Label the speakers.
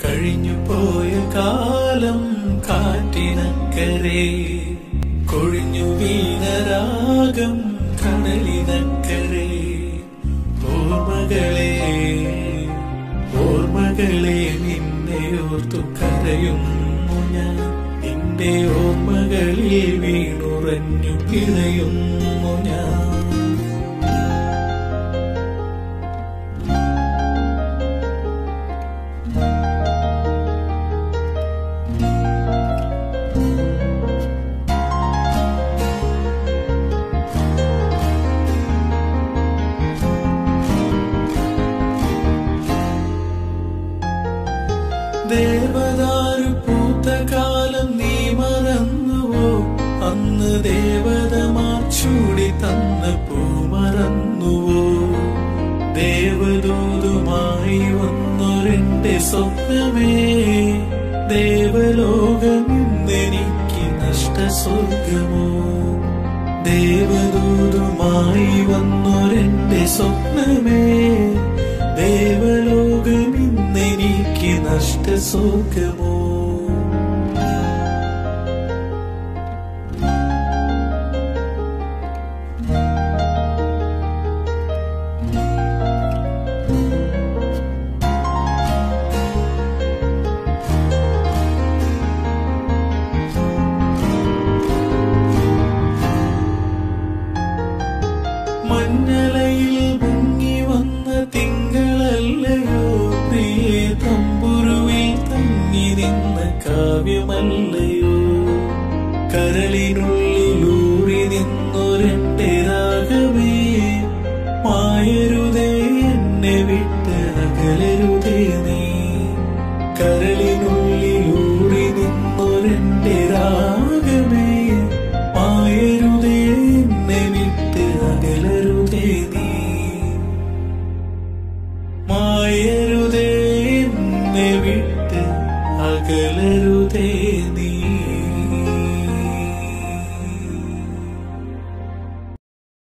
Speaker 1: കഴിഞ്ഞു പോയ കാലം കാറ്റിനക്കരെ കൊഴിഞ്ഞു വീണ രാഗം കടലിനക്കരെ ഓർമ്മകളെ ഓർമ്മകളെ നിന്നെ ഓർത്തു കരയുന്നു ഞാൻ നിന്റെ ഓർമ്മകളിൽ വീണുറഞ്ഞു കിടയുന്നു ഞാൻ ദേവദാരു പൂത്ത കാലം നീ മറന്നുവോ അന്ന് ദേവതമാർ ചൂടി തന്ന പൂ മറന്നുവോ ദേവദൂതുമായി വന്നൊരെന്റെ സ്വപ്നമേ ദേവലോകം ഇന്നെനിക്ക് നഷ്ടസ്വർഗമോ ദേവദൂതുമായി വന്നൊരെന്റെ സ്വപ്നമേ ദേവലോകം ഇന്നെനിക്ക് നഷ്ടസ്വർഗമോ മഞ്ഞലയിൽ മുങ്ങി വന്ന തിങ്കളല്ലയോ പ്രിയേ തമ്പുരുവിൽ തങ്ങി നിന്ന കാവ്യമല്ലയോ കരളിനുള്ളിലൂറി നിന്നൊരെന്റെ രാഗമേ മായരുതേ എന്നെ വിട്ട് അകലരുതേ നീ കരളിനുള്ളിലൂറി നിന്നൊരെന്റെ രാഗമേ മായരുതേ എന്നെ വിട്ട് അകലരുതേ നീ മായരുതേ എന്നെ വിട്ട് അകലരുതേ